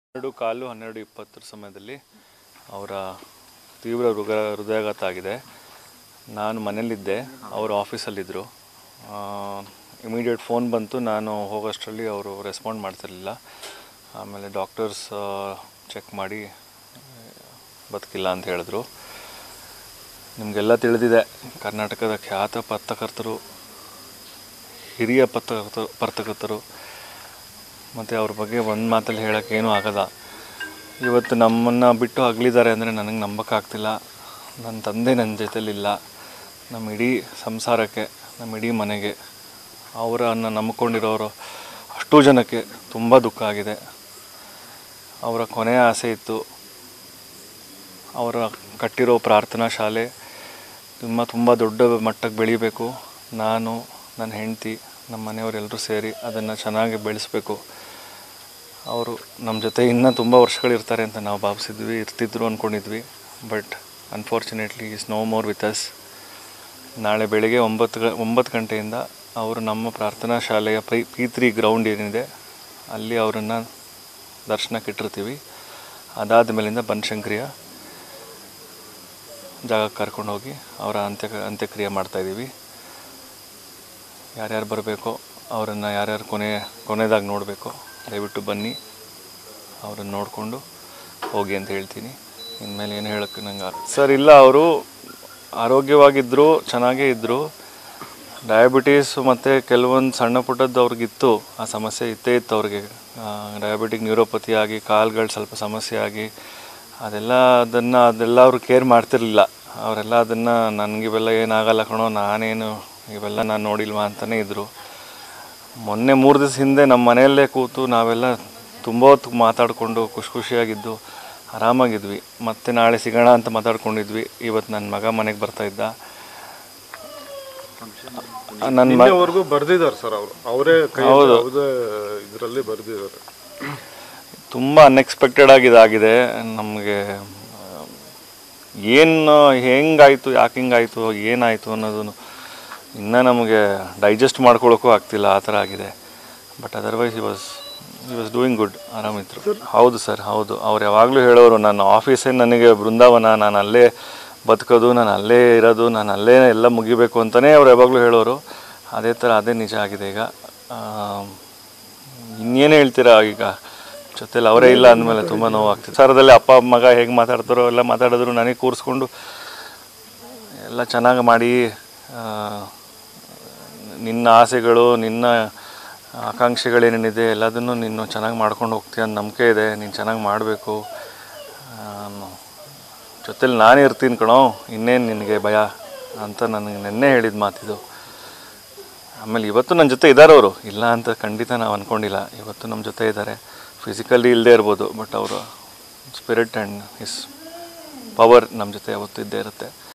ಹನ್ನೆರಡು ಕಾಲು ಹನ್ನೆರಡು ಇಪ್ಪತ್ತರ ಸಮಯದಲ್ಲಿ ಅವರ ತೀವ್ರ ಹೃಗ ಹೃದಯಾಘಾತ ಆಗಿದೆ ನಾನು ಮನೇಲಿದ್ದೆ ಅವರು ಆಫೀಸಲ್ಲಿದ್ದರು ಇಮಿಡಿಯೇಟ್ ಫೋನ್ ಬಂತು ನಾನು ಹೋಗೋಷ್ಟರಲ್ಲಿ ಅವರು ರೆಸ್ಪಾಂಡ್ ಮಾಡ್ತಿರ್ಲಿಲ್ಲ ಆಮೇಲೆ ಡಾಕ್ಟರ್ಸ್ ಚೆಕ್ ಮಾಡಿ ಬದುಕಿಲ್ಲ ಅಂತ ಹೇಳಿದ್ರು ನಿಮಗೆಲ್ಲ ತಿಳಿದಿದೆ ಕರ್ನಾಟಕದ ಖ್ಯಾತ ಪತ್ರಕರ್ತರು ಹಿರಿಯ ಪತ್ರಕರ್ತರು ಪತ್ರಕರ್ತರು ಮತ್ತು ಅವ್ರ ಬಗ್ಗೆ ಒಂದು ಮಾತಲ್ಲಿ ಹೇಳೋಕ್ಕೇನೂ ಆಗಲ್ಲ ಇವತ್ತು ನಮ್ಮನ್ನು ಬಿಟ್ಟು ಅಗಲಿದ್ದಾರೆ ಅಂದರೆ ನನಗೆ ನಂಬೋಕ್ಕಾಗ್ತಿಲ್ಲ ನನ್ನ ತಂದೆ ನನ್ನ ಜೊತೆಲಿಲ್ಲ ನಮ್ಮ ಇಡೀ ಸಂಸಾರಕ್ಕೆ ನಮ್ಮ ಇಡೀ ಮನೆಗೆ ಅವರನ್ನು ನಂಬ್ಕೊಂಡಿರೋರು ಅಷ್ಟೂ ಜನಕ್ಕೆ ತುಂಬ ದುಃಖ ಆಗಿದೆ ಅವರ ಕೊನೆಯ ಆಸೆ ಇತ್ತು ಅವರ ಕಟ್ಟಿರೋ ಪ್ರಾರ್ಥನಾ ಶಾಲೆ ತುಂಬ ತುಂಬ ದೊಡ್ಡ ಮಟ್ಟಕ್ಕೆ ಬೆಳಿಬೇಕು ನಾನು ನನ್ನ ಹೆಂಡತಿ ನಮ್ಮ ಮನೆಯವರೆಲ್ಲರೂ ಸೇರಿ ಅದನ್ನು ಚೆನ್ನಾಗಿ ಬೆಳೆಸಬೇಕು ಅವರು ನಮ್ಮ ಜೊತೆ ಇನ್ನೂ ತುಂಬ ವರ್ಷಗಳಿರ್ತಾರೆ ಅಂತ ನಾವು ಭಾವಿಸಿದ್ವಿ ಇರ್ತಿದ್ರು ಅಂದ್ಕೊಂಡಿದ್ವಿ but unfortunately is no more with us ನಾಳೆ ಬೆಳಿಗ್ಗೆ ಒಂಬತ್ತು ಗ ಒಂಬತ್ತು ಗಂಟೆಯಿಂದ ಅವರು ನಮ್ಮ ಪ್ರಾರ್ಥನಾ ಶಾಲೆಯ ಪೈ ಪಿ ತ್ರೀ ಗ್ರೌಂಡ್ ಏನಿದೆ ಅಲ್ಲಿ ಅವರನ್ನು ದರ್ಶನಕ್ಕೆ ಇಟ್ಟಿರ್ತೀವಿ ಅದಾದ ಮೇಲಿಂದ ಬನಶಂಕರಿಯ ಜಾಗಕ್ಕೆ ಕರ್ಕೊಂಡು ಹೋಗಿ ಅವರ ಅಂತ್ಯ ಅಂತ್ಯಕ್ರಿಯೆ ಮಾಡ್ತಾಯಿದ್ದೀವಿ ಯಾರ್ಯಾರು ಬರಬೇಕೋ ಅವರನ್ನು ಯಾರ್ಯಾರು ಕೊನೆ ಕೊನೆಯದಾಗಿ ನೋಡಬೇಕೋ ದಯವಿಟ್ಟು ಬನ್ನಿ ಅವರನ್ನು ನೋಡಿಕೊಂಡು ಹೋಗಿ ಅಂತ ಹೇಳ್ತೀನಿ ಇನ್ಮೇಲೆ ಏನು ಹೇಳೋಕ್ಕೆ ನಂಗೆ ಸರ್ ಇಲ್ಲ ಅವರು ಆರೋಗ್ಯವಾಗಿದ್ದರು ಚೆನ್ನಾಗೇ ಇದ್ದರು ಡಯಾಬಿಟೀಸ್ ಮತ್ತು ಕೆಲವೊಂದು ಸಣ್ಣ ಪುಟ್ಟದ್ದು ಅವ್ರಿಗಿತ್ತು ಆ ಸಮಸ್ಯೆ ಇತ್ತೇ ಇತ್ತು ಅವ್ರಿಗೆ ಡಯಾಬಿಟಿಕ್ ನ್ಯೂರೋಪತಿ ಆಗಿ ಕಾಲ್ಗಳು ಸ್ವಲ್ಪ ಸಮಸ್ಯೆ ಆಗಿ ಅದೆಲ್ಲ ಅದನ್ನು ಅದೆಲ್ಲ ಅವರು ಕೇರ್ ಮಾಡ್ತಿರ್ಲಿಲ್ಲ ಅವರೆಲ್ಲ ಅದನ್ನು ನನಗಿವೆಲ್ಲ ಏನಾಗಲ್ಲ ಕಣೋ ನಾನೇನು ಇವೆಲ್ಲ ನಾನು ನೋಡಿಲ್ವಾ ಅಂತಲೇ ಇದ್ದರು ಮೊನ್ನೆ ಮೂರು ದಿವಸ ಹಿಂದೆ ನಮ್ಮ ಮನೆಯಲ್ಲೇ ಕೂತು ನಾವೆಲ್ಲ ತುಂಬ ಹೊತ್ತು ಮಾತಾಡಿಕೊಂಡು ಖುಷಿ ಖುಷಿಯಾಗಿದ್ದು ಆರಾಮಾಗಿದ್ವಿ ಮತ್ತೆ ನಾಳೆ ಸಿಗೋಣ ಅಂತ ಮಾತಾಡ್ಕೊಂಡಿದ್ವಿ ಇವತ್ತು ನನ್ನ ಮಗ ಮನೆಗೆ ಬರ್ತಾ ಇದ್ದ ನನ್ನ ಮ ಇನ್ನವರೆಗೂ ಬರ್ದಿದ್ದಾರೆ ಸರ್ ಅವರು ಅವರೇ ಕೈ ಹೌದು. ಯಾವುದೇ ಇದರಲ್ಲಿ ಬರ್ದಿದ್ದಾರೆ ತುಂಬ ಅನ್ಎಕ್ಸ್ಪೆಕ್ಟೆಡ್ ಆಗಿ ಇದಾಗಿದೆ ನಮಗೆ ಏನು ಹೆಂಗಾಯಿತು ಯಾಕೆ ಹಿಂಗಾಯಿತು ಏನಾಯಿತು ಅನ್ನೋದು ಇನ್ನೂ ನಮಗೆ ಡೈಜೆಸ್ಟ್ ಮಾಡ್ಕೊಳ್ಳೋಕ್ಕೂ ಆಗ್ತಿಲ್ಲ ಆ ಥರ ಆಗಿದೆ but otherwise he was he was doing good ಆರಾಮಿದ್ರು ಹೌದು ಸರ್ ಹೌದು ಅವ್ರು ಯಾವಾಗಲೂ ಹೇಳೋರು ನನ್ನ ಆಫೀಸೇ ನನಗೆ ಬೃಂದಾವನ ನಾನು ಅಲ್ಲೇ ಬದುಕೋದು ನಾನು ಅಲ್ಲೇ ಇರೋದು ನಾನು ಅಲ್ಲೇ ಎಲ್ಲ ಮುಗಿಬೇಕು ಅಂತಲೇ ಅವ್ರು ಯಾವಾಗಲೂ ಹೇಳೋರು ಅದೇ ಥರ ಅದೇ ನಿಜ ಆಗಿದೆ ಈಗ ಆ, ಇನ್ನೇನು ಹೇಳ್ತೀರಾ ಈಗ ಜೊತೆಲಿ ಅವರೇ ಇಲ್ಲ ಅಂದಮೇಲೆ ತುಂಬ ನೋವಾಗ್ತಿದೆ ಸರದಲ್ಲಿ ಅಪ್ಪ ಮಗ ಹೇಗೆ ಮಾತಾಡ್ತಾರೋ ಎಲ್ಲ ಮಾತಾಡಿದ್ರು ನನಗೆ ಕೂರಿಸ್ಕೊಂಡು ಎಲ್ಲ ಚೆನ್ನಾಗಿ ಮಾಡಿ ಆ, ನಿನ್ನ ಆಸೆಗಳು ನಿನ್ನ ಆಕಾಂಕ್ಷೆಗಳೇನೇನಿದೆ ಎಲ್ಲದನ್ನು ನೀನು ಚೆನ್ನಾಗಿ ಮಾಡ್ಕೊಂಡು ಹೋಗ್ತೀಯ ಅನ್ನೋ ನಂಬಿಕೆ ಇದೆ ನೀನು ಚೆನ್ನಾಗಿ ಮಾಡಬೇಕು ಜೊತೆಲಿ ನಾನೇ ಇರ್ತೀನಿ ಕಣೋ ಇನ್ನೇನು ನಿನಗೆ ಭಯ ಅಂತ ನನಗೆ ನೆನ್ನೆ ಹೇಳಿದ ಮಾತಿದು ಆಮೇಲೆ ಇವತ್ತು ನನ್ನ ಜೊತೆ ಇದ್ದಾರೆ ಅವರು ಇಲ್ಲ ಅಂತ ಖಂಡಿತ ನಾವು ಅಂದ್ಕೊಂಡಿಲ್ಲ ಇವತ್ತು ನಮ್ಮ ಜೊತೆ ಇದ್ದಾರೆ ಫಿಸಿಕಲಿ ಇಲ್ಲದೆ ಇರ್ಬೋದು ಬಟ್ ಅವರು ಸ್ಪಿರಿಟ್ ಆ್ಯಂಡ್ ಹಿಸ್ ಪವರ್ ನಮ್ಮ ಜೊತೆ ಯಾವತ್ತೂ ಇದ್ದೇ ಇರುತ್ತೆ